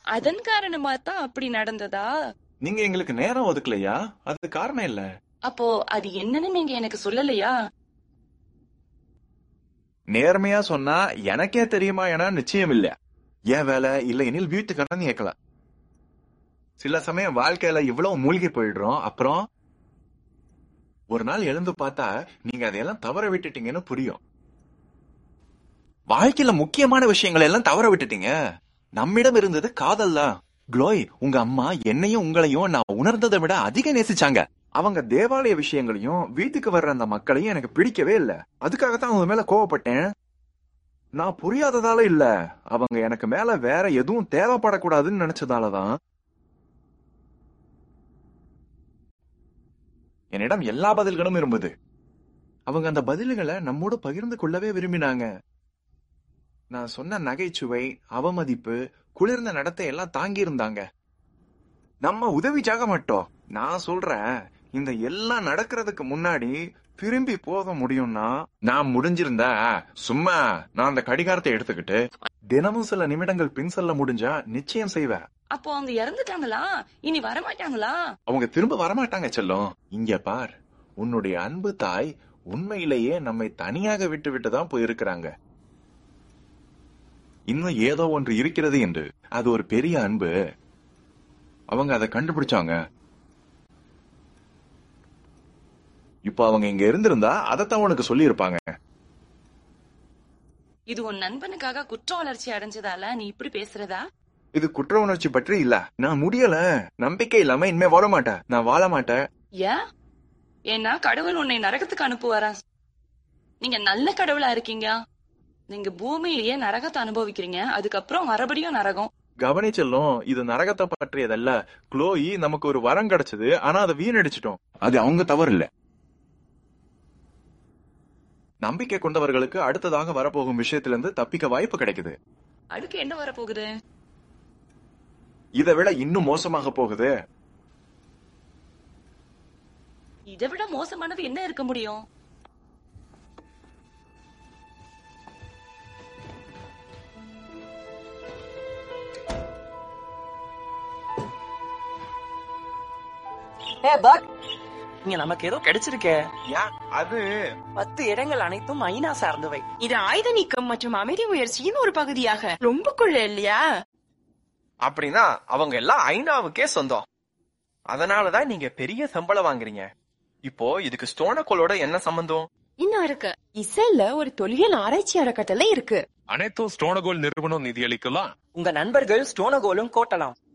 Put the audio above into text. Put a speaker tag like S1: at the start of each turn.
S1: அதன் காரணமா தான் அப்படி நடந்ததா
S2: நீங்க எங்களுக்கு நேரம் ஒதுக்கலையா அது காரணம் இல்ல
S1: அப்போ அது என்னன்னு நீங்க எனக்கு சொல்லலையா
S2: நேர்மையா சொன்னா எனக்கே தெரியுமா என நிச்சயம் இல்ல ஏன் வேலை இல்ல எனில் வீட்டுக்காரன் கேட்கலாம் சில சமயம் வாழ்க்கையில இவ்வளவு மூழ்கி போயிடுறோம் அப்புறம் ஒரு நாள் எழுந்து பார்த்தா நீங்க அதையெல்லாம் தவற விட்டுட்டீங்கன்னு புரியும் வாழ்க்கையில முக்கியமான விஷயங்களை எல்லாம் தவற விட்டுட்டீங்க நம்மிடம் இருந்தது காதல் தான் க்ளோய் உங்க அம்மா என்னையும் உங்களையும் நான் உணர்ந்ததை விட அதிக நேசிச்சாங்க அவங்க தேவாலய விஷயங்களையும் வீட்டுக்கு வர்ற அந்த மக்களையும் எனக்கு பிடிக்கவே இல்ல அதுக்காகத்தான் அவங்க மேல கோவப்பட்டேன் நான் புரியாததால இல்ல அவங்க எனக்கு மேல வேற எதுவும் தேவைப்படக்கூடாதுன்னு நினைச்சதாலதான் என்னிடம் எல்லா பதில்களும் இருந்தது அவங்க அந்த பதில்களை நம்மோடு பகிர்ந்து கொள்ளவே விரும்பினாங்க நான் சொன்ன நகைச்சுவை அவமதிப்பு குளிர்ந்த நடத்தை எல்லாம் தாங்கி இருந்தாங்க நம்ம உதவிச்சாக மாட்டோம் நான் சொல்றேன் இந்த எல்லாம் நடக்கிறதுக்கு முன்னாடி திரும்பி போக முடியும்னா நான் முடிஞ்சிருந்தா சும்மா நான் அந்த கடிகாரத்தை எடுத்துக்கிட்டு தினமும் சில நிமிடங்கள் பின் செல்ல முடிஞ்சா நிச்சயம் செய்வேன்
S1: அப்போ அவங்க இறந்துட்டாங்களா இனி வரமாட்டாங்களா
S2: அவங்க திரும்ப வரமாட்டாங்க செல்லம் இங்க பார் உன்னுடைய அன்பு தாய் உண்மையிலேயே நம்மை தனியாக விட்டு விட்டு தான் போயிருக்கிறாங்க இன்னும் ஏதோ ஒன்று இருக்கிறது என்று அது ஒரு பெரிய அன்பு அவங்க அதை கண்டுபிடிச்சாங்க இப்போ அவங்க இங்க இருந்திருந்தா அதைத்தான் உனக்கு சொல்லி இருப்பாங்க
S1: இது உன் நண்பனுக்காக குற்ற வளர்ச்சி அடைஞ்சதால நீ இப்படி பேசுறதா
S2: இது குற்ற உணர்ச்சி பற்றி இல்ல நான் முடியல நம்பிக்கை இல்லாம இனிமே வாழ மாட்டேன் நான் வாழ மாட்டேன்
S1: ஏன் ஏன்னா கடவுள் உன்னை நரகத்துக்கு அனுப்புவாரா நீங்க நல்ல கடவுளா இருக்கீங்க நீங்க பூமியிலேயே நரகத்தை அனுபவிக்கிறீங்க அதுக்கப்புறம் மறுபடியும் நரகம்
S2: கவனிச்செல்லும் இது நரகத்தை பற்றியதல்ல குளோயி நமக்கு ஒரு வரம் கிடைச்சது ஆனா அதை வீணடிச்சிட்டோம் அது அவங்க தவறு இல்ல நம்பிக்கை கொண்டவர்களுக்கு அடுத்ததாக வரப்போகும் விஷயத்திலிருந்து தப்பிக்க வாய்ப்பு கிடைக்குது
S1: அடுக்கு என்ன வரப்போகுது
S2: இதை விட இன்னும் மோசமாக போகுது
S1: இதை விட மோசமானது என்ன இருக்க முடியும்
S3: ஏ பக் இங்க நமக்கு ஏதோ கிடைச்சிருக்கே
S2: அது
S3: பத்து இடங்கள் அனைத்தும் ஐநா சார்ந்தவை
S4: இது ஆயுத நீக்கம் மற்றும் அமைதி முயற்சியின் ஒரு பகுதியாக ரொம்ப கொள்ள இல்லையா
S5: அப்படின்னா அவங்க எல்லாம் ஐநாவுக்கே சொந்தம் அதனாலதான் நீங்க பெரிய சம்பளம் வாங்குறீங்க இப்போ இதுக்கு ஸ்டோனக்கோலோட என்ன சம்பந்தம்
S4: இன்னும் இருக்கு இசைல ஒரு தொல்லியல் ஆராய்ச்சி அறக்கட்டளை இருக்கு
S6: அனைத்தும் ஸ்டோனகோல் நிறுவனம் நிதியளிக்கலாம்
S3: உங்க நண்பர்கள் ஸ்டோனகோலும் கோட்டலாம்